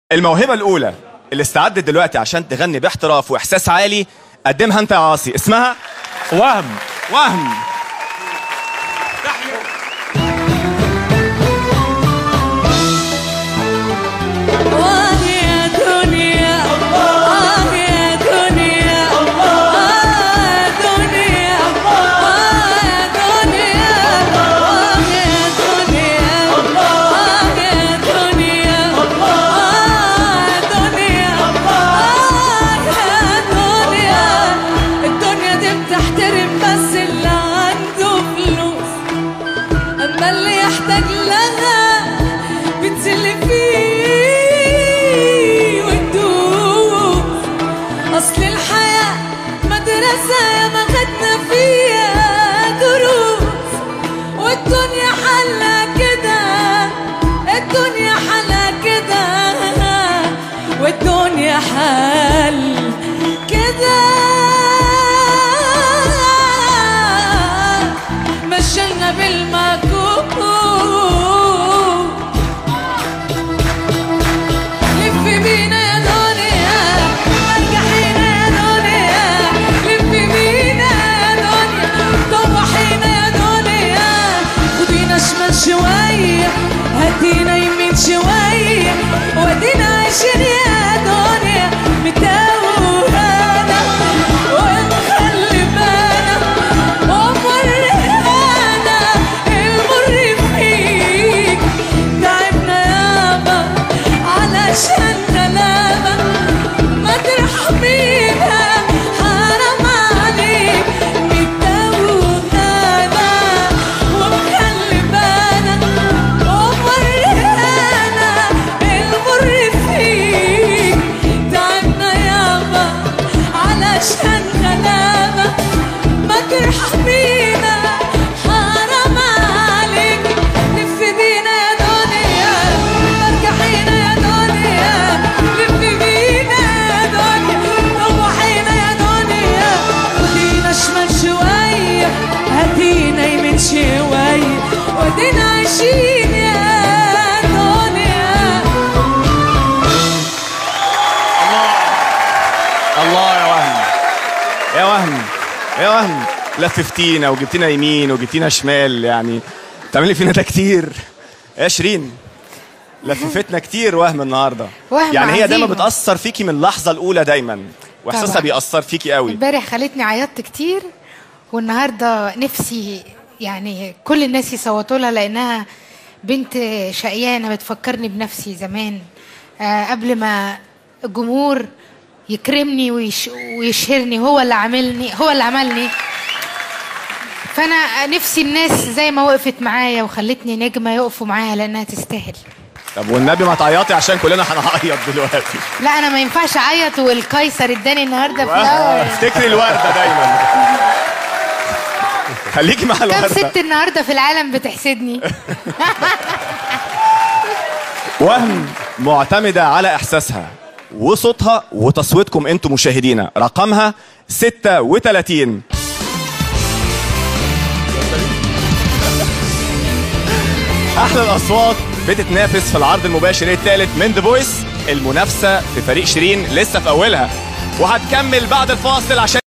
الموهبة الأولى اللي استعدت دلوقتي عشان تغني باحتراف وإحساس عالي قدمها أنت يا عاصي اسمها وهم وهم آه يا دنيا آه يا دنيا آه دنيا آه يا دنيا آه يا دنيا آه يا دنيا آه يا دنيا آه يا دنيا الدنيا دي بتحترم بس اللي عنده فلوس أما اللي يحتاج لها بتسل فيه وتدوس أصل الحياة مدرسة يا ما خدنا فيها دروس والدنيا حلا كده الدنيا حلا كده والدنيا حل كده مشينا بالمكوك لف بينا يا دنيا ارجعينا يا دنيا لف بينا يا دنيا طوحينا يا دنيا خدينا شمال شوية هدينا يمين شوية ودينا عايشين يا دنيا متوهانة ونخلي بالنا ومرهانا المر فيك تعبنا يابا علشان غلابة ما ترحمينا حرام عليك متوهانا ومخلي بالك ومرهانا المر فيك تعبنا يابا علشان غلابة ما ترحمينا حرام عليك لف بينا يا دنيا ارجعينا يا دنيا لف بينا يا دنيا روحينا يا دنيا خدينا شمال شوية هدينا يمين شوية ودينا عايشين يا دنيا الله يا وهم يا وهم يا وهم لففتينا وجبتينا يمين وجبتينا شمال يعني بتعملي فينا ده كتير يا شيرين لففتنا كتير وهم النهارده وهم يعني هي دايما عظيمة. بتأثر فيكي من اللحظة الأولى دايما وإحساسها طبعاً. بيأثر فيكي قوي امبارح خلتني عيطت كتير والنهارده نفسي يعني كل الناس يصوتوا لها لانها بنت شقيانه بتفكرني بنفسي زمان آه قبل ما الجمهور يكرمني ويش ويشهرني هو اللي عاملني هو اللي عملني فانا نفسي الناس زي ما وقفت معايا وخلتني نجمه يقفوا معايا لانها تستاهل طب والنبي ما تعيطي عشان كلنا هنعيط دلوقتي لا انا ما ينفعش اعيط والقيصر اداني النهارده فلاور افتكري الوردة دايما خليكي مع كم الوردة ست النهارده في العالم بتحسدني وهم معتمدة على إحساسها وصوتها وتصويتكم أنتم مشاهدينا رقمها 36 أحلى الأصوات بتتنافس في العرض المباشر الثالث من ذا فويس المنافسة في فريق شيرين لسه في أولها وهتكمل بعد الفاصل عشان